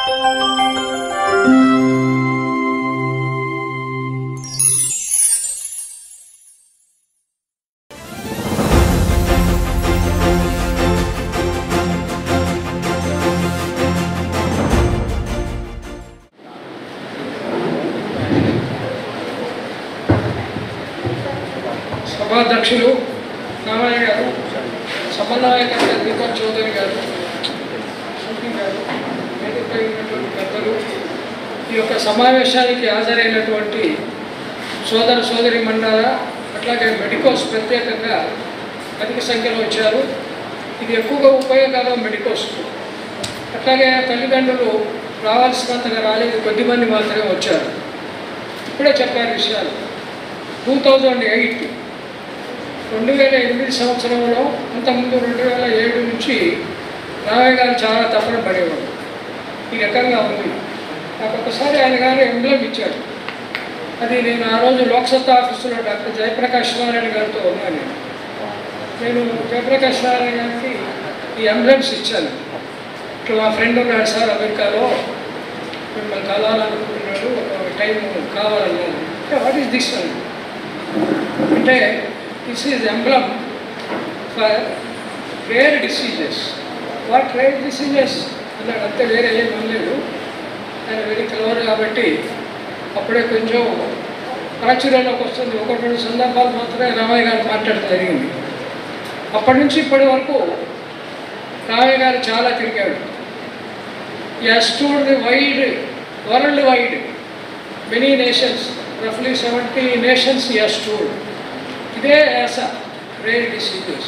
సభాధ్యక్షులు రామయ్య గారు సమన్వయకర్త దీపక్ చౌదరి గారు శృతి గారు వేదికపై ఉన్నటువంటి పెద్దలు ఈ యొక్క సమావేశానికి హాజరైనటువంటి సోదర సోదరి మండల అట్లాగే మెడికోస్ ప్రత్యేకంగా అధిక సంఖ్యలో వచ్చారు ఇది ఎక్కువగా ఉపయోగకాలం మెడికోస్కు అట్లాగే తల్లిదండ్రులు రావాల్సినంతగా రాలేదు కొద్దిమంది మాత్రమే వచ్చారు ఇప్పుడే చెప్పారు విషయాలు టూ థౌజండ్ ఎయిట్ రెండు వేల ఎనిమిది సంవత్సరంలో అంతకుముందు రెండు వేల ఏడు నుంచి రామయ్య గారు చాలా తపన పడేవాడు ఈ రకంగా ఉంది నాకు ఒకసారి ఆయన గారు ఎంబ్లం ఇచ్చాడు అది నేను ఆ రోజు లోక్సత్తా ఆఫీసులో డాక్టర్ జయప్రకాష్ నారాయణ గారితో ఉన్నాను నేను నేను జయప్రకాష్ నారాయణ గారికి ఈ ఎంబ్లెమ్స్ ఇచ్చాను ఇట్లా మా ఫ్రెండ్ ఉన్నాడు సార్ అమెరికాలో మిమ్మల్ని కలాలనుకుంటున్నాడు ఒక టైం కావాలన్నాను వాట్ ఈస్ దిస్ అని అంటే this is emblem for rare diseases what rare diseases అన్నాడు అంతే వేరే ఏం అనలేదు ఆయన వెరీ క్లవర్ కాబట్టి అప్పుడే కొంచెం ప్రాచుర్యంలోకి వస్తుంది ఒకటి రెండు సందర్భాలు మాత్రమే రామయ్య గారు మాట్లాడడం జరిగింది అప్పటి నుంచి ఇప్పటి వరకు రామయ్య గారు చాలా తిరిగాడు stood the wide world wide many nations రఫ్లీ సెవెంటీ నేషన్స్ స్టూడ్ ఇదే యాస రేర్ డిసీజెస్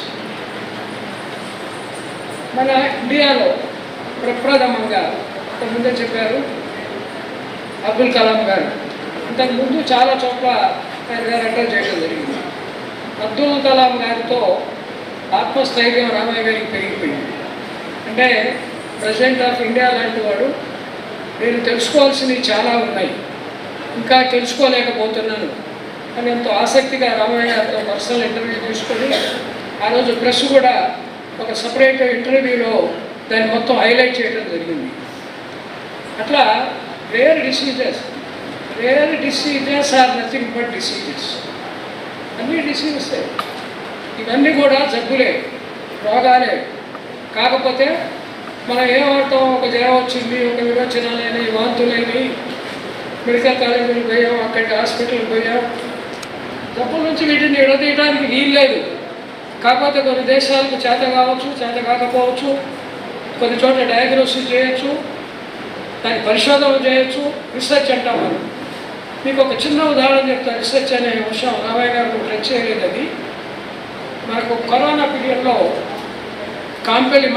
మన ఇండియాలో ప్రప్రథమంగా ముందే చెప్పారు అబ్దుల్ కలాం గారు ఇంతకుముందు చాలా చోట్ల ఆయన గారు అటెండ్ చేయడం జరిగింది అబ్దుల్ కలాం గారితో ఆత్మస్థైర్యం రామయ్య గారికి పెరిగిపోయింది అంటే ప్రెసిడెంట్ ఆఫ్ ఇండియా లాంటి వాడు నేను తెలుసుకోవాల్సినవి చాలా ఉన్నాయి ఇంకా తెలుసుకోలేకపోతున్నాను అని ఎంతో ఆసక్తిగా రామయ్య గారితో పర్సనల్ ఇంటర్వ్యూ తీసుకొని ఆ రోజు ప్రెస్ కూడా ఒక సపరేట్ ఇంటర్వ్యూలో దాన్ని మొత్తం హైలైట్ చేయడం జరిగింది అట్లా rare diseases rare diseases are nothing but diseases అన్ని డిసీజెస్ ఇవన్నీ కూడా జబ్బులే రోగాలే కాకపోతే మనం ఏమవుతాం ఒక జ్వరం వచ్చింది ఒక విరోచనాలైన వాంతులైనవి మెడికల్ కాలేజీకి పోయాం అక్కడికి హాస్పిటల్కి పోయాం జబ్బుల నుంచి వీటిని విడదీయడానికి వీలు లేదు కాకపోతే కొన్ని దేశాలకు చేత కావచ్చు చేత కాకపోవచ్చు కొన్ని చోట్ల డయాగ్నోసిస్ చేయొచ్చు దాని పరిశోధన చేయొచ్చు రీసెర్చ్ అంటాం మనం మీకు ఒక చిన్న ఉదాహరణ చెప్తాను రీసెర్చ్ అనే విషయం రామయ్య గారు టచ్ చేయలేదు అది మనకు కరోనా పీరియడ్లో కాంపెలి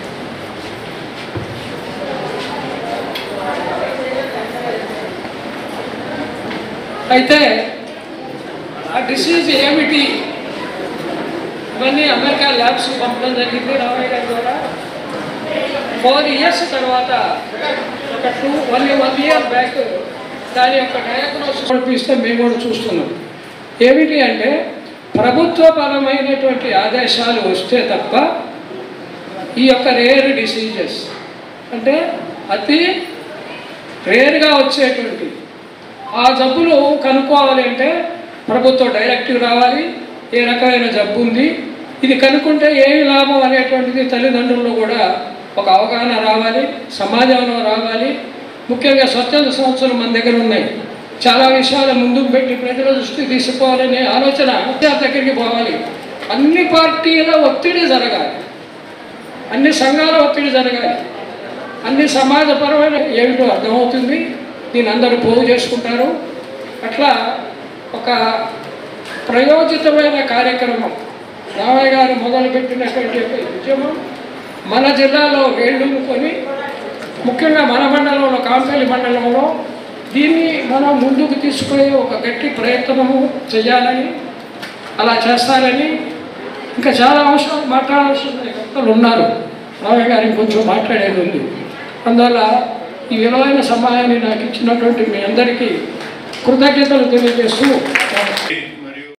అయితే ఆ డిసీజ్ ఏమిటి ఇవన్నీ అమెరికా ల్యాబ్స్ పంపడం జరిగింది రామయ్య గారి ద్వారా ఫోర్ ఇయర్స్ తర్వాత ఒక two one one year back దాని యొక్క డయాగ్నోసిస్ చూపిస్తే మేము కూడా చూస్తున్నాం ఏమిటి అంటే ప్రభుత్వపరమైనటువంటి ఆదేశాలు వస్తే తప్ప ఈ యొక్క రేర్ డిసీజెస్ అంటే అతి రేర్గా వచ్చేటువంటి ఆ జబ్బులు కనుక్కోవాలి అంటే ప్రభుత్వ డైరెక్టివ్ రావాలి ఏ రకమైన జబ్బు ఉంది ఇది కనుక్కుంటే ఏమి లాభం అనేటువంటిది తల్లిదండ్రుల్లో కూడా ఒక అవగాహన రావాలి సమాజంలో రావాలి ముఖ్యంగా స్వచ్ఛంద సంస్థలు మన దగ్గర ఉన్నాయి చాలా విషయాలు ముందుకు పెట్టి ప్రజల దృష్టి తీసుకోవాలనే ఆలోచన దగ్గరికి పోవాలి అన్ని పార్టీల ఒత్తిడి జరగాలి అన్ని సంఘాల ఒత్తిడి జరగాలి అన్ని సమాజపరమైన ఏమిటో అర్థమవుతుంది దీని అందరూ పోగు చేసుకుంటారు అట్లా ఒక ప్రయోజితమైన కార్యక్రమం రామయ్య గారు మొదలుపెట్టినటువంటి ఒక ఉద్యమం మన జిల్లాలో వేళ్ళుకొని ముఖ్యంగా మన మండలంలో కాంపల్లి మండలంలో దీన్ని మనం ముందుకు తీసుకునే ఒక గట్టి ప్రయత్నము చేయాలని అలా చేస్తారని ఇంకా చాలా అవసరం మాట్లాడాల్సిన వ్యక్తులు ఉన్నారు రామయ్య గారు ఇంకొంచెం మాట్లాడేది ఉంది అందువల్ల ఈ విలువైన సమయాన్ని నాకు ఇచ్చినటువంటి మీ అందరికీ కృతజ్ఞతలు తెలియజేస్తూ